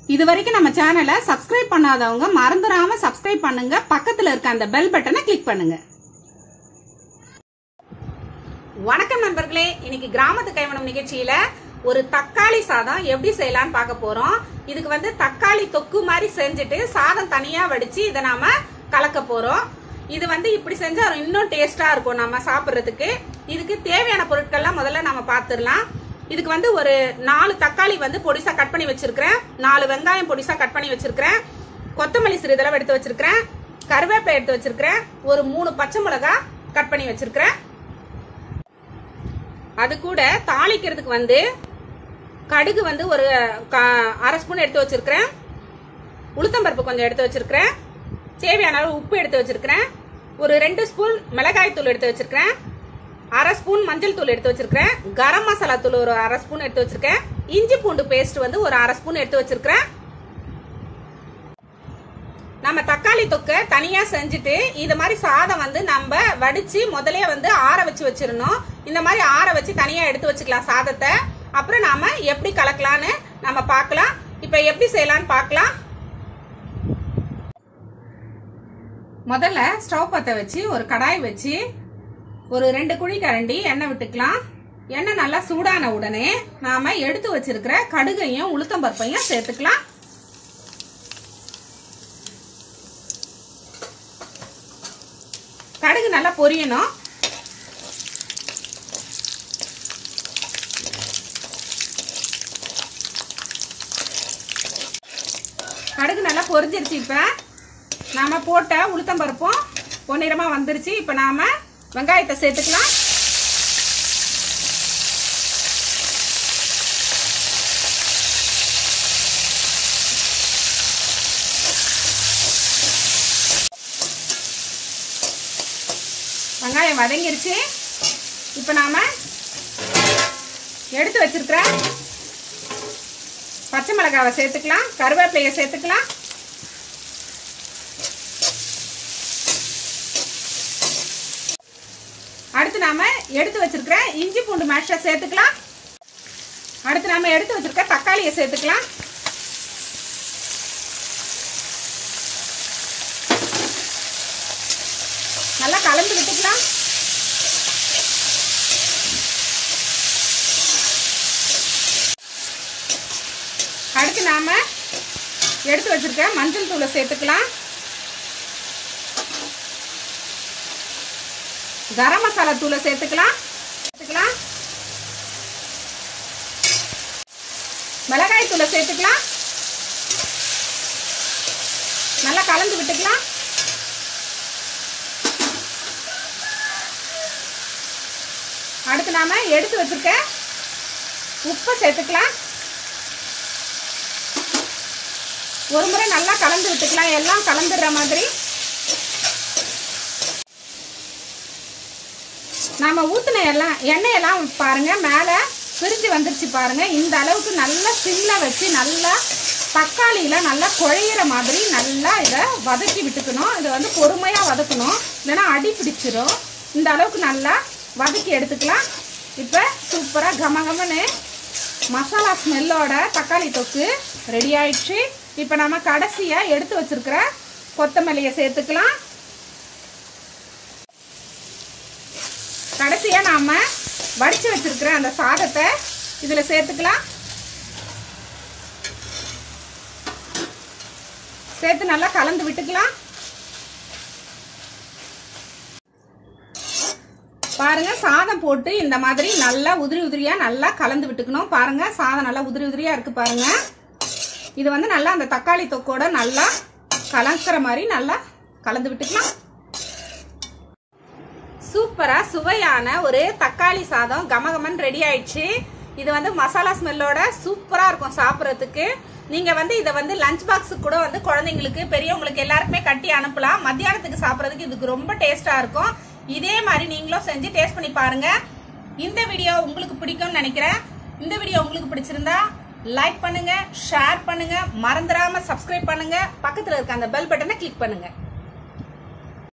இது வரைக்கும் நம்ம சேனலை சப்ஸ்கிரைப் பண்ணாதவங்க மறந்துடாம சப்ஸ்கிரைப் பண்ணுங்க பக்கத்துல இருக்க அந்த பெல் பட்டனை கிளிக் பண்ணுங்க வணக்கம் நண்பர்களே இன்னைக்கு கிராமத்து கைவனம் நிகழ்ச்சியில ஒரு தக்காளி சாதம் எப்படி செய்யலாம்னு பார்க்க போறோம் இதுக்கு வந்து தக்காளி தொக்கு மாதிரி செஞ்சுட்டு சாதம் தனியா வடிச்சு இதை நாம கலக்க போறோம் இது வந்து இப்படி செஞ்சா இன்னும் டேஸ்டா இருக்கும் நம்ம சாப்பிட்றதுக்கு இதுக்கு தேவையான பொருட்கள்லாம் முதல்ல நம்ம பார்த்துடலாம் இதுக்கு வந்து ஒரு நாலு தக்காளி வந்து பொடிசா கட் பண்ணி வச்சிருக்கிறேன் நாலு வெங்காயம் பொடிசா கட் பண்ணி வச்சிருக்கிறேன் கொத்தமல்லி சிறிதளவு எடுத்து வச்சிருக்கிறேன் கருவேப்பிலை எடுத்து வச்சிருக்கிறேன் ஒரு மூணு பச்சை மிளகாய் கட் பண்ணி வச்சிருக்கிறேன் அது கூட தாளிக்கிறதுக்கு வந்து கடுகு வந்து ஒரு க- அரை ஸ்பூன் எடுத்து வச்சிருக்கிறேன் உளுத்தம்பருப்பு கொஞ்சம் எடுத்து வச்சிருக்கிறேன் தேவையான அளவு உப்பு எடுத்து வச்சிருக்கிறேன் ஒரு ரெண்டு ஸ்பூன் மிளகாய் தூள் எடுத்து வச்சிருக்கிறேன் அரை ஸ்பூன் மஞ்சள் தூள் எடுத்து வச்சிருக்கிறேன் கரம் மசாலா தூள் ஒரு அரை ஸ்பூன் எடுத்து வச்சிருக்கேன் இஞ்சி பூண்டு பேஸ்ட் வந்து ஒரு அரை ஸ்பூன் எடுத்து வச்சிருக்கிறேன் நம்ம தக்காளி தொக்க தனியா செஞ்சுட்டு இது மாதிரி சாதம் வந்து நம்ம வடிச்சு முதலே வந்து ஆற வச்சு வச்சிடணும் இந்த மாதிரி ஆற வச்சு தனியா எடுத்து வச்சுக்கலாம் சாதத்தை அப்புறம் நாம எப்படி கலக்கலாம்னு நம்ம பார்க்கலாம் இப்ப எப்படி செய்யலாம்னு பார்க்கலாம் முதல்ல ஸ்டவ் பத்த வச்சு ஒரு கடாய் வச்சு ஒரு ரெண்டு குழி கரண்டி எண்ணெய் விட்டுக்கலாம் எண்ணெய் நல்லா சூடான உடனே நாம எடுத்து வச்சிருக்கிற கடுகையும் உளுத்தம்பருப்பையும் சேர்த்துக்கலாம் கடுகு நல்லா பொரியணும் கடுகு நல்லா பொரிஞ்சிருச்சு இப்ப நாம போட்ட உளுத்தம்பருப்பும் பொன்னிறமா வந்துருச்சு இப்ப நாம வெங்காயத்தை சேர்த்துக்கலாம் வெங்காயம் வதங்கிருச்சு இப்போ நாம எடுத்து வச்சிருக்கிற பச்சை மிளகாவை சேர்த்துக்கலாம் கருவேப்பிலையை சேர்த்துக்கலாம் அடுத்து நாம எடுத்து வச்சிருக்கிற இஞ்சி பூண்டு மேஷை சேர்த்துக்கலாம் அடுத்து நாம எடுத்து வச்சிருக்க தக்காளியை சேர்த்துக்கலாம் நல்லா கலந்து விட்டுக்கலாம் அடுத்து நாம எடுத்து வச்சிருக்க மஞ்சள் தூளை சேர்த்துக்கலாம் கரம் மசாலா தூளை சேர்த்துக்கலாம் சேர்த்துக்கலாம் மிளகாய் தூளை சேர்த்துக்கலாம் நல்லா கலந்து விட்டுக்கலாம் அடுத்து நாம எடுத்து வச்சிருக்க உப்பை சேர்த்துக்கலாம் ஒரு முறை நல்லா கலந்து விட்டுக்கலாம் எல்லாம் கலந்துடுற மாதிரி நாம ஊத்துன எல்லாம் எண்ணெயெல்லாம் பாருங்க மேல பிரிஞ்சு வந்துருச்சு பாருங்க இந்த அளவுக்கு நல்லா சிம்ல வச்சு நல்லா தக்காளியில நல்லா குழையிற மாதிரி நல்லா இதை வதக்கி விட்டுக்கணும் இதை வந்து பொறுமையா வதக்கணும் இல்லைன்னா அடி பிடிச்சிரும் இந்த அளவுக்கு நல்லா வதக்கி எடுத்துக்கலாம் இப்போ சூப்பராக கமகமன்னு மசாலா ஸ்மெல்லோட தக்காளி தொக்கு ரெடி ஆயிடுச்சு இப்போ நம்ம கடைசியாக எடுத்து வச்சிருக்கிற கொத்தமல்லியை சேர்த்துக்கலாம் கடைசியா நாம வடிச்சு வச்சிருக்கிற அந்த சாதத்தை இதுல சேர்த்துக்கலாம் சேர்த்து நல்லா கலந்து விட்டுக்கலாம் பாருங்க சாதம் போட்டு இந்த மாதிரி நல்லா உதிரி உதிரியா நல்லா கலந்து விட்டுக்கணும் பாருங்க சாதம் நல்லா உதிரி உதிரியா இருக்கு பாருங்க இது வந்து நல்லா அந்த தக்காளி தொக்கோட நல்லா கலக்கிற மாதிரி நல்லா கலந்து விட்டுக்கலாம் சூப்பரா சுவையான ஒரு தக்காளி சாதம் கமகமன் ரெடி ஆயிடுச்சு இது வந்து மசாலா ஸ்மெல்லோட சூப்பரா இருக்கும் சாப்பிட்றதுக்கு நீங்க வந்து இதை வந்து லஞ்ச் பாக்ஸுக்கு கூட வந்து குழந்தைங்களுக்கு பெரியவங்களுக்கு எல்லாருக்குமே கட்டி அனுப்பலாம் மத்தியானத்துக்கு சாப்பிட்றதுக்கு இதுக்கு ரொம்ப டேஸ்டா இருக்கும் இதே மாதிரி நீங்களும் செஞ்சு டேஸ்ட் பண்ணி பாருங்க இந்த வீடியோ உங்களுக்கு பிடிக்கும்னு நினைக்கிறேன் இந்த வீடியோ உங்களுக்கு பிடிச்சிருந்தா லைக் பண்ணுங்க ஷேர் பண்ணுங்க மறந்துடாம சப்ஸ்கிரைப் பண்ணுங்க பக்கத்துல இருக்க அந்த பெல் பட்டனை கிளிக் பண்ணுங்க